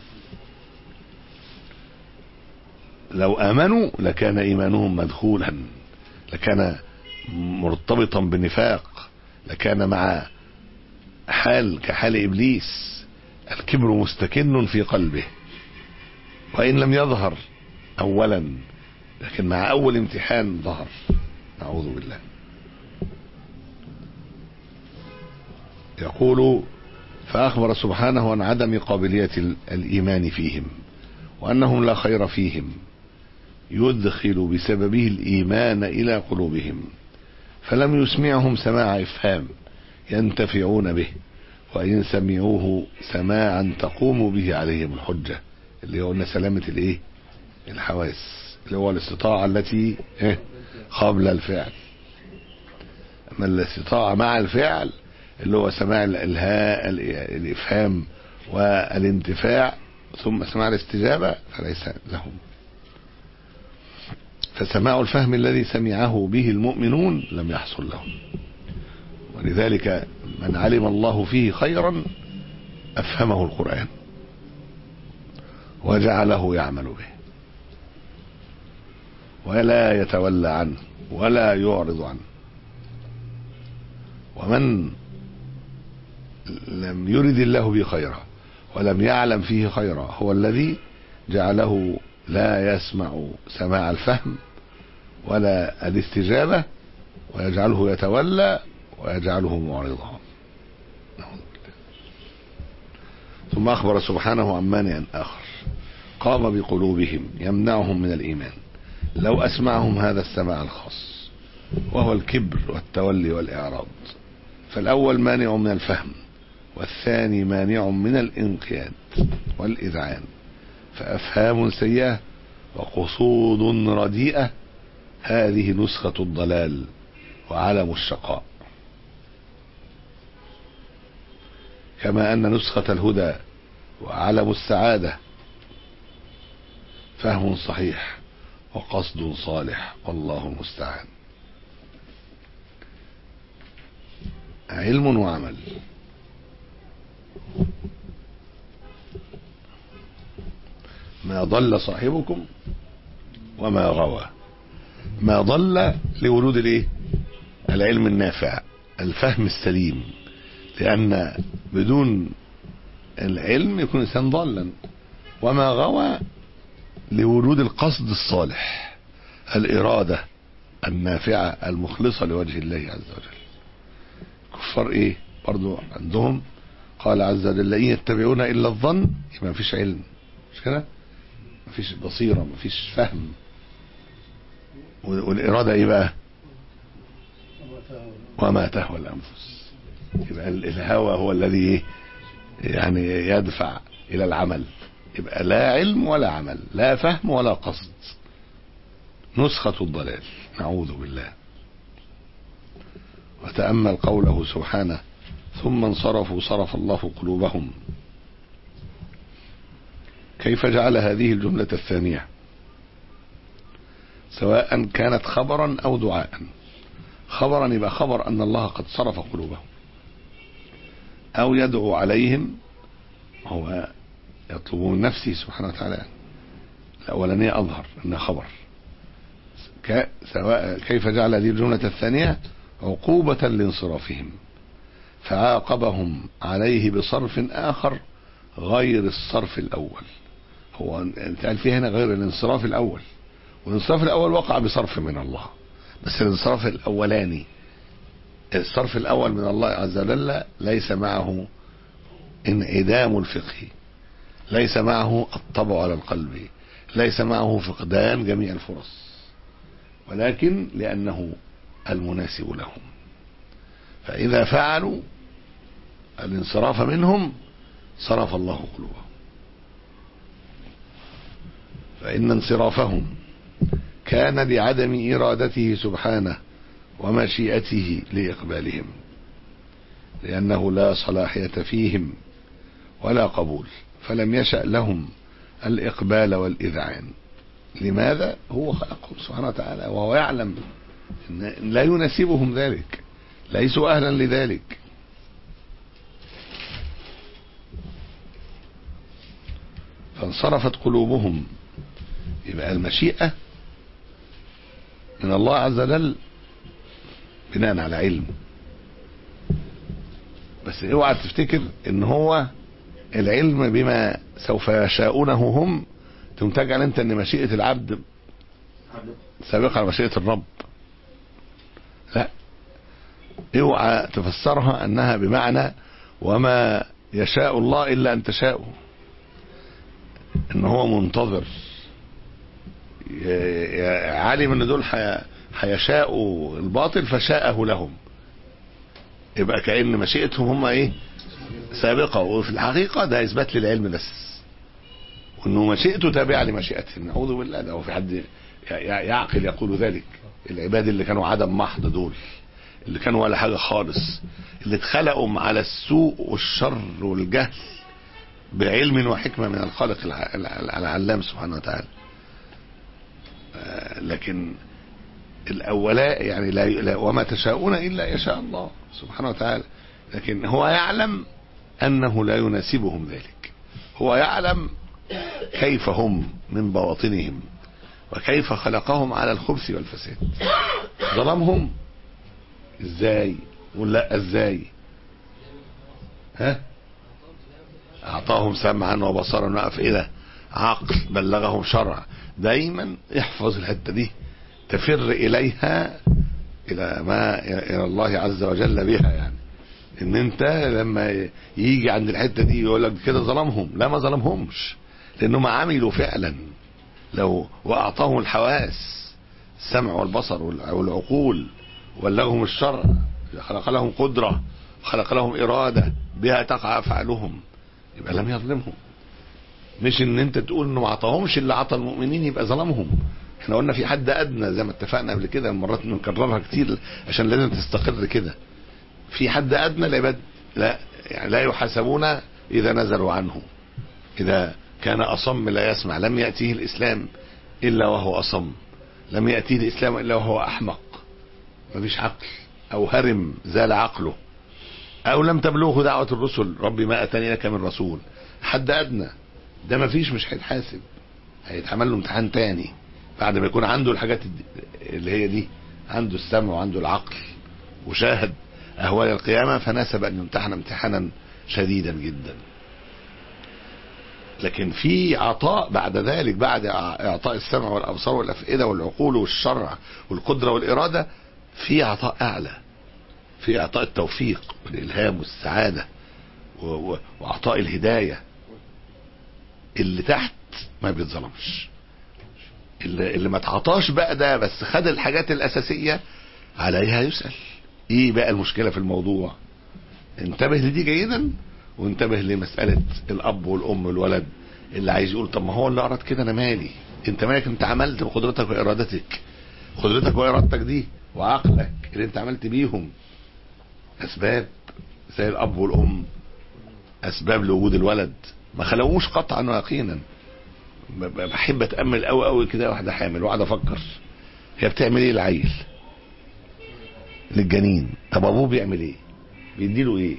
لو آمنوا لكان إيمانهم مدخولا لكان مرتبطا بالنفاق لكان مع حال كحال إبليس الكبر مستكن في قلبه وإن لم يظهر أولا لكن مع أول امتحان ظهر نعوذ بالله يقول فأخبر سبحانه عن عدم قابلية الإيمان فيهم وأنهم لا خير فيهم يدخل بسببه الإيمان إلى قلوبهم فلم يسمعهم سماع إفهام ينتفعون به وإن سمعوه سماعا تقوم به عليهم الحجة اللي هو قلنا سلامة الإيه الحواس اللي هو الاستطاعة التي إيه قبل الفعل أما الاستطاعة مع الفعل اللي هو سماع الإلهاء الإفهام والانتفاع ثم سماع الاستجابة فليس لهم فسماع الفهم الذي سمعه به المؤمنون لم يحصل لهم ولذلك من علم الله فيه خيرا أفهمه القرآن وجعله يعمل به ولا يتولى عنه ولا يعرض عنه ومن لم يرد الله به خيرا ولم يعلم فيه خيرا هو الذي جعله لا يسمع سماع الفهم ولا الاستجابة ويجعله يتولى ويجعله معرضا ثم أخبر سبحانه عن مانع آخر قام بقلوبهم يمنعهم من الإيمان لو أسمعهم هذا السماع الخاص وهو الكبر والتولي والإعراض فالأول مانع من الفهم والثاني مانع من الانقياد والإذعان فأفهام سيئة وقصود رديئة هذه نسخة الضلال وعلم الشقاء كما أن نسخة الهدى وعلم السعادة فهم صحيح وقصد صالح والله المستعان علم وعمل ما ضل صاحبكم وما غوى ما ضل لورود الايه العلم النافع الفهم السليم لان بدون العلم يكون الانسان ضالا وما غوى لورود القصد الصالح الاراده النافعه المخلصه لوجه الله عز وجل كفار ايه برضو عندهم قال عز وجل ان يتبعون الا الظن يبقى مفيش علم مش كده مفيش بصيره مفيش فهم والاراده ايه بقى وما تهوى الانفس يبقى الهوى هو الذي ايه يعني يدفع الى العمل يبقى لا علم ولا عمل لا فهم ولا قصد نسخة الضلال نعوذ بالله وتأمل قوله سبحانه ثم انصرفوا صرف الله قلوبهم كيف جعل هذه الجملة الثانية سواء كانت خبرا أو دعاء خبرا يبقى خبر أن الله قد صرف قلوبهم أو يدعو عليهم هو يطلب من نفسه سبحانه وتعالى الأولانية أظهر أنها خبر سواء كيف جعل هذه الجملة الثانية عقوبة لانصرافهم فعاقبهم عليه بصرف آخر غير الصرف الأول هو انت قال فيه هنا غير الانصراف الاول والانصراف الاول وقع بصرف من الله بس الانصراف الاولاني الصرف الاول من الله عز وجل ليس معه انعدام الفقه ليس معه الطبع على القلب ليس معه فقدان جميع الفرص ولكن لانه المناسب لهم فاذا فعلوا الانصراف منهم صرف الله قلوبهم فإن انصرافهم كان لعدم إرادته سبحانه ومشيئته لإقبالهم لأنه لا صلاحية فيهم ولا قبول فلم يشأ لهم الإقبال والإذعان لماذا هو خلقهم سبحانه وتعالى وهو يعلم أن لا يناسبهم ذلك ليسوا أهلا لذلك فانصرفت قلوبهم يبقى المشيئة من الله عز وجل بناء على علم بس اوعى تفتكر ان هو العلم بما سوف يشاءونه هم ثم تجعل انت ان مشيئة العبد سابقة على مشيئة الرب لا اوعى تفسرها انها بمعنى وما يشاء الله الا ان تشاءه ان هو منتظر عالم ان دول هيشاءوا الباطل فشاءه لهم يبقى كأن مشيئتهم هم ايه سابقة وفي الحقيقة ده اثبات للعلم بس وانه مشيئته تابعة لمشيئته نعوذ بالله ده هو في حد يعقل يقول ذلك العباد اللي كانوا عدم محض دول اللي كانوا ولا حاجة خالص اللي اتخلقوا على السوء والشر والجهل بعلم وحكمة من الخالق العلام سبحانه وتعالى لكن الأولاء يعني لا, لا وما تشاءون إلا يشاء الله سبحانه وتعالى لكن هو يعلم أنه لا يناسبهم ذلك هو يعلم كيف هم من بواطنهم وكيف خلقهم على الخبث والفساد ظلمهم ازاي ولا ازاي ها اعطاهم سمعا وبصرا وافئده عقل بلغهم شرع دايما احفظ الحته دي تفر اليها الى ما الى الله عز وجل بها يعني ان انت لما يجي عند الحته دي يقول لك كده ظلمهم لا ما ظلمهمش لانهم عملوا فعلا لو واعطاهم الحواس السمع والبصر والعقول وبلغهم الشرع خلق لهم قدره خلق لهم اراده بها تقع افعالهم يبقى لم يظلمهم مش ان انت تقول انه ما عطاهمش اللي عطى المؤمنين يبقى ظلمهم احنا قلنا في حد ادنى زي ما اتفقنا قبل كده مرات نكررها كتير عشان لازم تستقر كده في حد ادنى العباد لا يعني لا يحاسبون اذا نزلوا عنه اذا كان اصم لا يسمع لم ياتيه الاسلام الا وهو اصم لم ياتيه الاسلام الا وهو احمق مفيش عقل او هرم زال عقله او لم تبلغه دعوه الرسل ربي ما اتاني لك من رسول حد ادنى ده مفيش مش هيتحاسب هيتعمل له امتحان تاني بعد ما يكون عنده الحاجات اللي هي دي عنده السمع وعنده العقل وشاهد اهوال القيامه فناسب ان يمتحن امتحانا شديدا جدا لكن في عطاء بعد ذلك بعد اعطاء السمع والابصار والافئده والعقول والشرع والقدره والاراده في عطاء اعلى في اعطاء التوفيق والالهام والسعاده واعطاء الهدايه اللي تحت ما بيتظلمش اللي, اللي ما تعطاش بقى ده بس خد الحاجات الاساسيه عليها يسال ايه بقى المشكله في الموضوع انتبه لدي جيدا وانتبه لمساله الاب والام والولد اللي عايز يقول طب ما هو اللي اراد كده انا مالي انت مالك انت عملت بقدرتك وارادتك قدرتك وارادتك دي وعقلك اللي انت عملت بيهم اسباب زي الاب والام اسباب لوجود الولد ما خلقوش قطعا ويقينا بحب اتامل قوي قوي كده واحده حامل واقعد افكر هي بتعمل ايه العيل للجنين طب ابوه بيعمل ايه بيديله ايه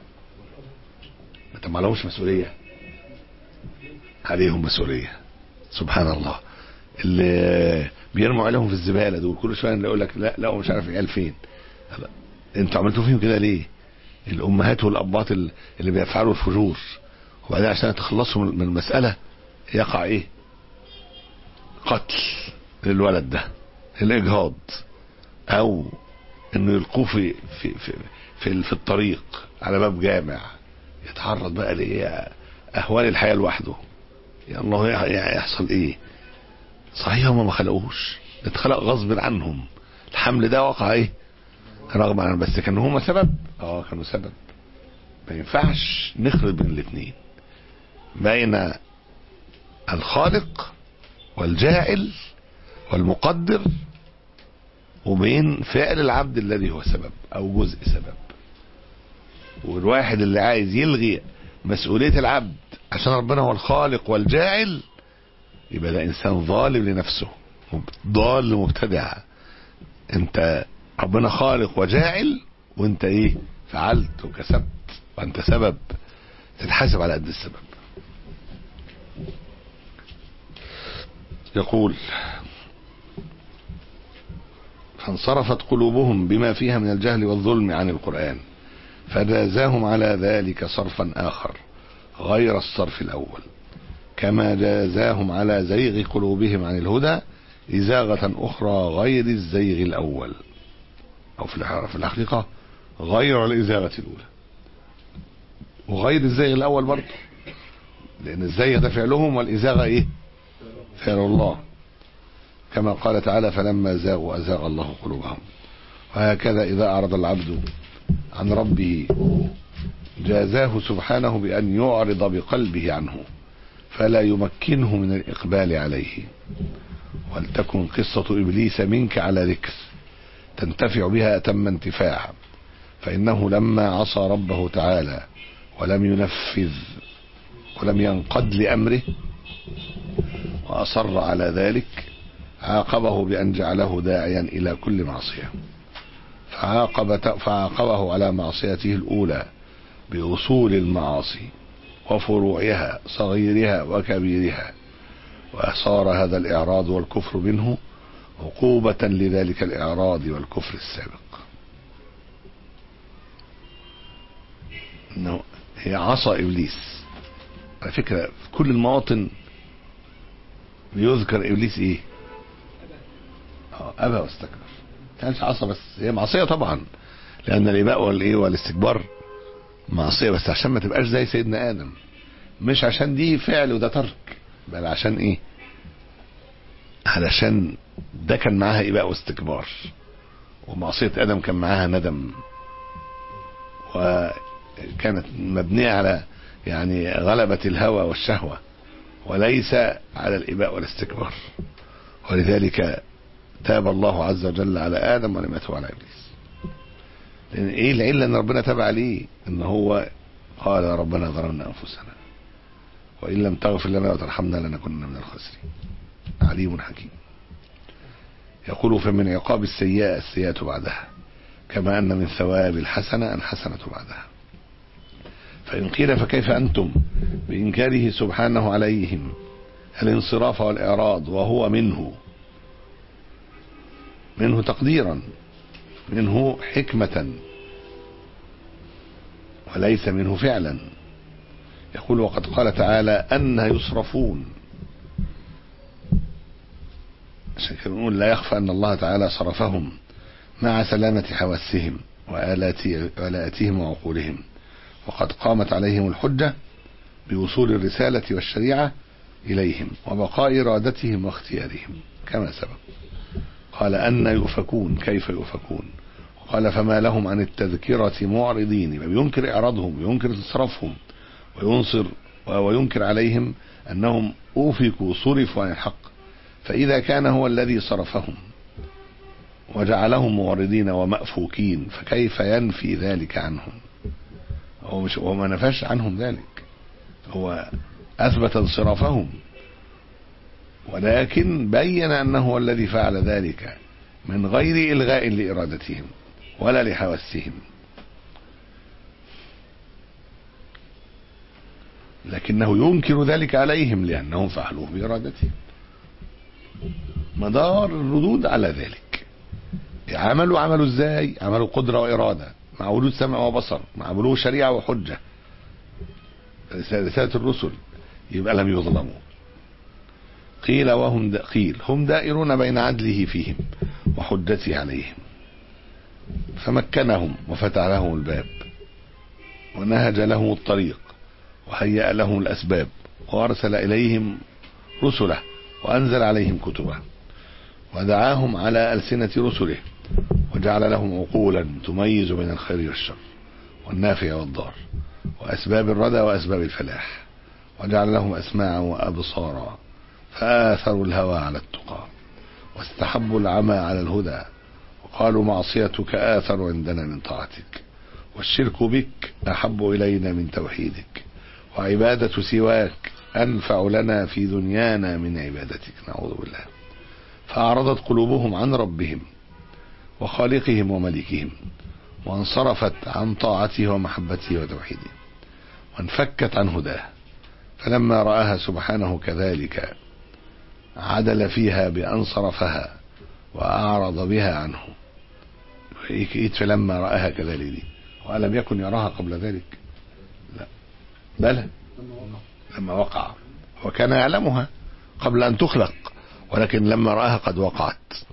طب ما لهمش مسؤوليه عليهم مسؤوليه سبحان الله اللي بيرموا عليهم في الزباله دول كل شويه يقول لك لا لا مش عارف العيال فين انتوا عملتوا فيهم كده ليه الامهات والابات اللي بيفعلوا الفجور وبعدين عشان تخلصوا من المساله يقع ايه قتل للولد ده الاجهاض او انه يلقوه في في في في, في الطريق على باب جامع يتعرض بقى لاهوال الحياه لوحده يا الله يح- يحصل ايه صحيح هم ما خلقوش اتخلق غصب عنهم الحمل ده وقع ايه رغم عن بس كانوا هما سبب اه كانوا سبب ما ينفعش نخلط بين الاثنين بين الخالق والجاعل والمقدر وبين فعل العبد الذي هو سبب او جزء سبب والواحد اللي عايز يلغي مسؤولية العبد عشان ربنا هو الخالق والجاعل يبقى ده انسان ظالم لنفسه مب- ضال مبتدع انت ربنا خالق وجاعل وانت ايه فعلت وكسبت وانت سبب تتحاسب على قد السبب يقول فانصرفت قلوبهم بما فيها من الجهل والظلم عن القرآن فجازاهم على ذلك صرفا آخر غير الصرف الأول كما جازاهم على زيغ قلوبهم عن الهدى إزاغة أخرى غير الزيغ الأول أو في الح- في الحقيقة غير الإزاغة الأولى وغير الزيغ الأول برضه لأن الزيغ ده فعلهم والإزاغة إيه فعل الله كما قال تعالى فلما زاغوا أزاغ الله قلوبهم وهكذا إذا أعرض العبد عن ربه جازاه سبحانه بأن يعرض بقلبه عنه فلا يمكنه من الإقبال عليه ولتكن قصة إبليس منك على ذكر تنتفع بها أتم انتفاع فإنه لما عصى ربه تعالى ولم ينفذ ولم ينقد لأمره وأصر على ذلك عاقبه بأن جعله داعيا إلى كل معصية فعاقب فعاقبه على معصيته الأولى بأصول المعاصي وفروعها صغيرها وكبيرها وصار هذا الإعراض والكفر منه عقوبة لذلك الإعراض والكفر السابق إنه هي عصا إبليس على فكرة في كل المواطن بيذكر إبليس إيه آه، أبى واستكبر كانش عصا بس هي معصية طبعا لأن الإباء والإيه والاستكبار معصية بس عشان ما تبقاش زي سيدنا آدم مش عشان دي فعل وده ترك بل عشان إيه علشان ده كان معاها إباء واستكبار ومعصية آدم كان معاها ندم وكانت مبنية على يعني غلبة الهوى والشهوة وليس على الإباء والاستكبار ولذلك تاب الله عز وجل على آدم ولم يتب على إبليس لأن إيه العلة أن ربنا تاب عليه أن هو قال يا ربنا ظلمنا أنفسنا وإن لم تغفر لنا وترحمنا لنكن من الخاسرين عليم حكيم يقول فمن عقاب السيئة السيئة بعدها كما أن من ثواب الحسنة الحسنة بعدها فإن قيل فكيف أنتم بإنكاره سبحانه عليهم الانصراف والإعراض وهو منه منه تقديرا منه حكمة وليس منه فعلا يقول وقد قال تعالى أن يصرفون عشان كده نقول لا يخفى أن الله تعالى صرفهم مع سلامة حواسهم وآلات- وآلاتهم وعقولهم وقد قامت عليهم الحجة بوصول الرسالة والشريعة إليهم وبقاء إرادتهم واختيارهم كما سبق قال أن يؤفكون كيف يؤفكون قال فما لهم عن التذكرة معرضين يبقى بينكر إعراضهم وينكر إصرافهم وينصر وينكر عليهم أنهم أوفكوا صرفوا عن الحق فإذا كان هو الذي صرفهم وجعلهم معرضين ومأفوكين فكيف ينفي ذلك عنهم هو مش هو ما نفاش عنهم ذلك هو أثبت انصرافهم ولكن بين أنه هو الذي فعل ذلك من غير إلغاء لإرادتهم ولا لحواسهم لكنه ينكر ذلك عليهم لأنهم فعلوه بإرادتهم مدار الردود على ذلك عملوا عملوا ازاي عملوا قدرة وإرادة مع وجود سمع وبصر مع بلوغ شريعة وحجة رسالة الرسل يبقى لم يظلموا قيل وهم دا قيل هم دائرون بين عدله فيهم وحجته عليهم فمكنهم وفتح لهم الباب ونهج لهم الطريق وهيأ لهم الأسباب وأرسل إليهم رسله وأنزل عليهم كتبه ودعاهم على ألسنة رسله وجعل لهم عقولا تميز بين الخير والشر والنافع والضار وأسباب الردى وأسباب الفلاح وجعل لهم أسماعا وأبصارا فآثروا الهوى على التقى واستحبوا العمى على الهدى وقالوا معصيتك آثر عندنا من طاعتك والشرك بك أحب إلينا من توحيدك وعبادة سواك أنفع لنا في دنيانا من عبادتك نعوذ بالله فأعرضت قلوبهم عن ربهم وخالقهم وملكهم وانصرفت عن طاعته ومحبته وتوحيده وانفكت عن هداه فلما رآها سبحانه كذلك عدل فيها بأن صرفها وأعرض بها عنه إيه فلما رآها كذلك دي وألم يكن يراها قبل ذلك لا بلى لما وقع وكان يعلمها قبل أن تخلق ولكن لما رآها قد وقعت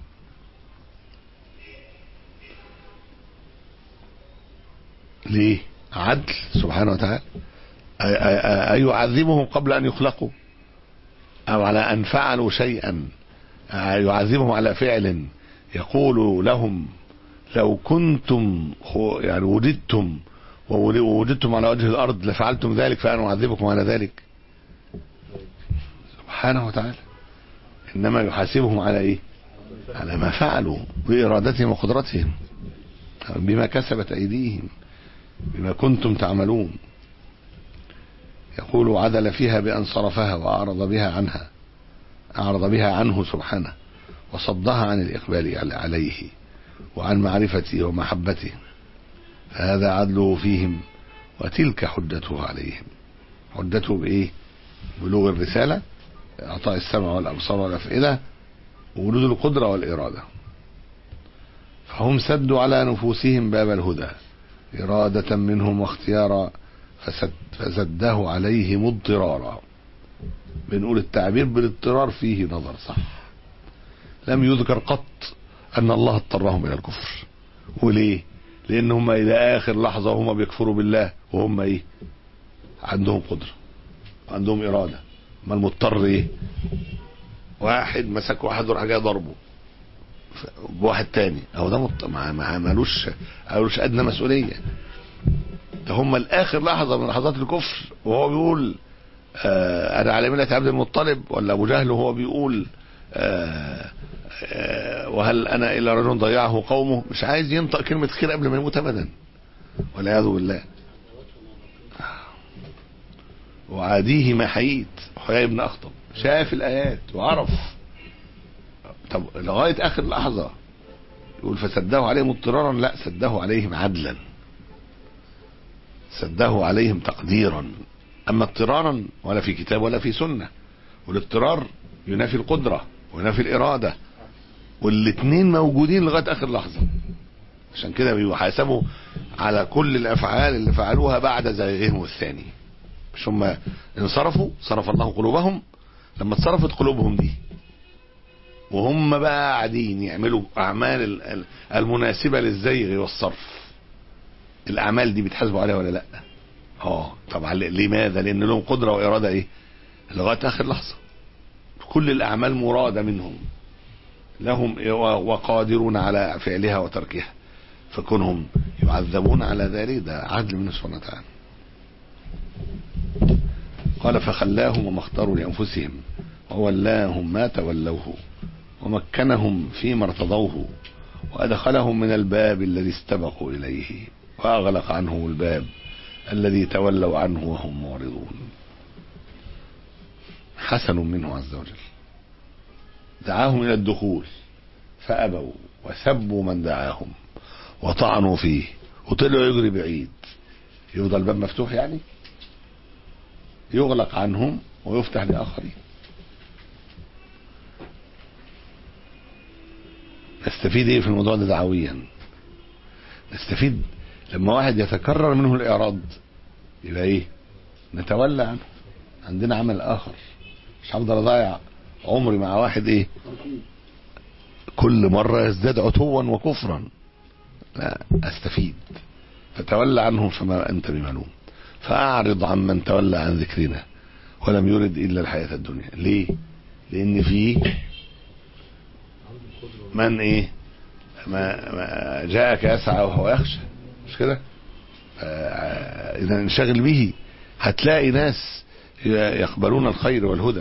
ليه عدل سبحانه وتعالى أيعذبهم قبل أن يخلقوا أو على أن فعلوا شيئا يعذبهم على فعل يقول لهم لو كنتم يعني وجدتم ووجدتم على وجه الأرض لفعلتم ذلك فأنا أعذبكم على ذلك سبحانه وتعالى إنما يحاسبهم على إيه على ما فعلوا بإرادتهم وقدرتهم بما كسبت أيديهم بما كنتم تعملون يقول عدل فيها بأن صرفها وأعرض بها عنها أعرض بها عنه سبحانه وصدها عن الإقبال عليه وعن معرفته ومحبته فهذا عدله فيهم وتلك حجته عليهم حجته بإيه بلوغ الرسالة إعطاء السمع والأبصار والأفئدة ووجود القدرة والإرادة فهم سدوا على نفوسهم باب الهدى إرادة منهم واختيارا فسد فسده عليهم اضطرارا بنقول التعبير بالاضطرار فيه نظر صح لم يذكر قط أن الله اضطرهم إلى الكفر وليه لأن هم إلى آخر لحظة وهم بيكفروا بالله وهم إيه عندهم قدرة عندهم إرادة ما المضطر إيه واحد مسك واحد وراح جاي ضربه بواحد تاني او ده مط... ما ما مالوش مالوش ادنى مسؤوليه ده هم لاخر لحظه من لحظات الكفر وهو بيقول آه انا على مله عبد المطلب ولا ابو جهل وهو بيقول آه آه وهل انا الا رجل ضيعه قومه مش عايز ينطق كلمه خير قبل ما يموت ابدا والعياذ بالله وعاديه ما حييت حيي بن اخطب شاف الايات وعرف طب لغايه اخر لحظه يقول فسده عليهم اضطرارا لا سده عليهم عدلا سده عليهم تقديرا اما اضطرارا ولا في كتاب ولا في سنه والاضطرار ينافي القدره وينافي الاراده والاثنين موجودين لغايه اخر لحظه عشان كده بيحاسبوا على كل الافعال اللي فعلوها بعد زيغهم الثاني مش هم انصرفوا صرف الله قلوبهم لما اتصرفت قلوبهم دي وهم بقى قاعدين يعملوا اعمال المناسبه للزيغ والصرف الاعمال دي بيتحاسبوا عليها ولا لا اه طبعا لماذا لان لهم قدره واراده ايه لغايه اخر لحظه كل الاعمال مراده منهم لهم وقادرون على فعلها وتركها فكونهم يعذبون على ذلك ده عدل من سبحانه وتعالى قال فخلاهم وما اختاروا لانفسهم وولاهم ما تولوه ومكنهم فيما ارتضوه وأدخلهم من الباب الذي استبقوا إليه وأغلق عنهم الباب الذي تولوا عنه وهم معرضون حسن منه عز وجل دعاهم إلى الدخول فأبوا وسبوا من دعاهم وطعنوا فيه وطلعوا يجري بعيد يفضل الباب مفتوح يعني يغلق عنهم ويفتح لآخرين نستفيد ايه في الموضوع ده دعويا نستفيد لما واحد يتكرر منه الاعراض يبقى ايه نتولى عنه عندنا عمل اخر مش هفضل اضيع عمري مع واحد ايه كل مرة يزداد عتوا وكفرا لا استفيد فتولى عنهم فما انت بملوم فاعرض عن من تولى عن ذكرنا ولم يرد الا الحياة الدنيا ليه لان فيه من ايه ما, ما جاءك يسعى وهو يخشى مش كده آه، اذا انشغل به هتلاقي ناس يقبلون الخير والهدى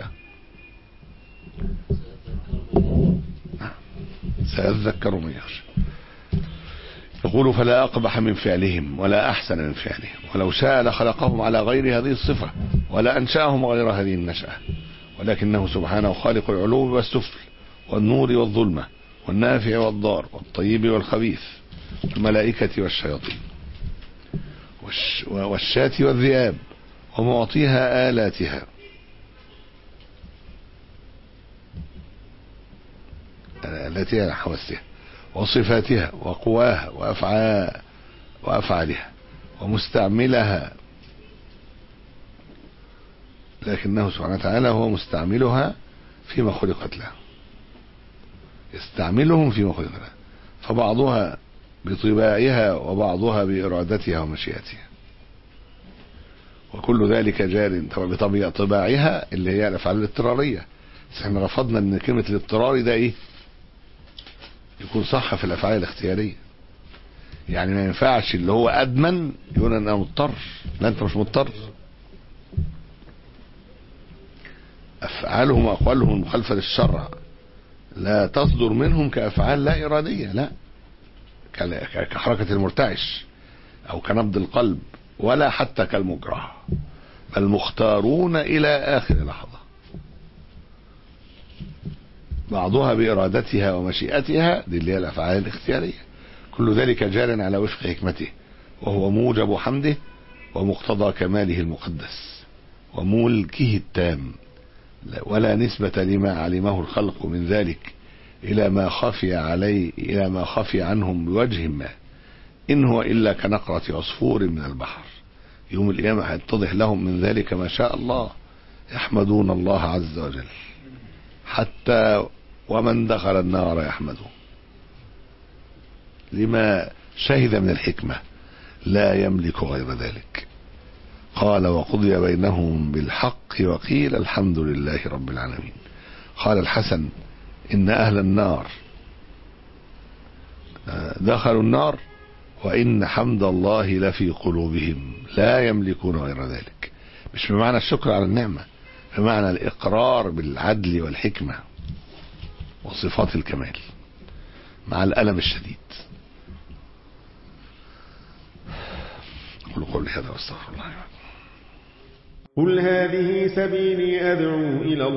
سيذكر من يخشى يقول فلا أقبح من فعلهم ولا أحسن من فعلهم ولو شاء لخلقهم على غير هذه الصفة ولا أنشأهم غير هذه النشأة ولكنه سبحانه خالق العلو والسفل والنور والظلمة والنافع والضار والطيب والخبيث والملائكة والشياطين والش والشاة والذئاب ومعطيها آلاتها آلاتها حواسها وصفاتها وقواها وأفعال وأفعالها ومستعملها لكنه سبحانه وتعالى هو مستعملها فيما خلقت له يستعملهم فيما خلقت له فبعضها بطباعها وبعضها بإرادتها ومشيئتها وكل ذلك جار طبعا بطبيعة طباعها اللي هي الأفعال الاضطرارية بس احنا رفضنا ان كلمة الاضطراري ده ايه يكون صح في الأفعال الاختيارية يعني ما ينفعش اللي هو أدمن يقول أنا مضطر لا أنت مش مضطر أفعالهم وأقوالهم المخالفة للشرع لا تصدر منهم كأفعال لا إرادية لا كحركة المرتعش أو كنبض القلب ولا حتى كالمجرى بل مختارون إلى آخر لحظة بعضها بإرادتها ومشيئتها دي اللي هي الأفعال الاختيارية كل ذلك جار على وفق حكمته وهو موجب حمده ومقتضى كماله المقدس وملكه التام ولا نسبة لما علمه الخلق من ذلك إلى ما خفي عليه إلى ما خفي عنهم بوجه ما إن هو إلا كنقرة عصفور من البحر يوم القيامة هيتضح لهم من ذلك ما شاء الله يحمدون الله عز وجل حتى ومن دخل النار يحمده لما شهد من الحكمة لا يملك غير ذلك قال وقضي بينهم بالحق وقيل الحمد لله رب العالمين قال الحسن إن أهل النار دخلوا النار وإن حمد الله لفي قلوبهم لا يملكون غير ذلك مش بمعنى الشكر على النعمة بمعنى الإقرار بالعدل والحكمة وصفات الكمال مع الألم الشديد قل قولي هذا واستغفر الله قل هذه سبيلي أدعو إلى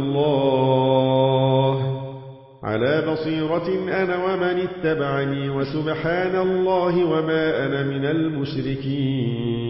الله على بصيرة أنا ومن اتبعني وسبحان الله وما أنا من المشركين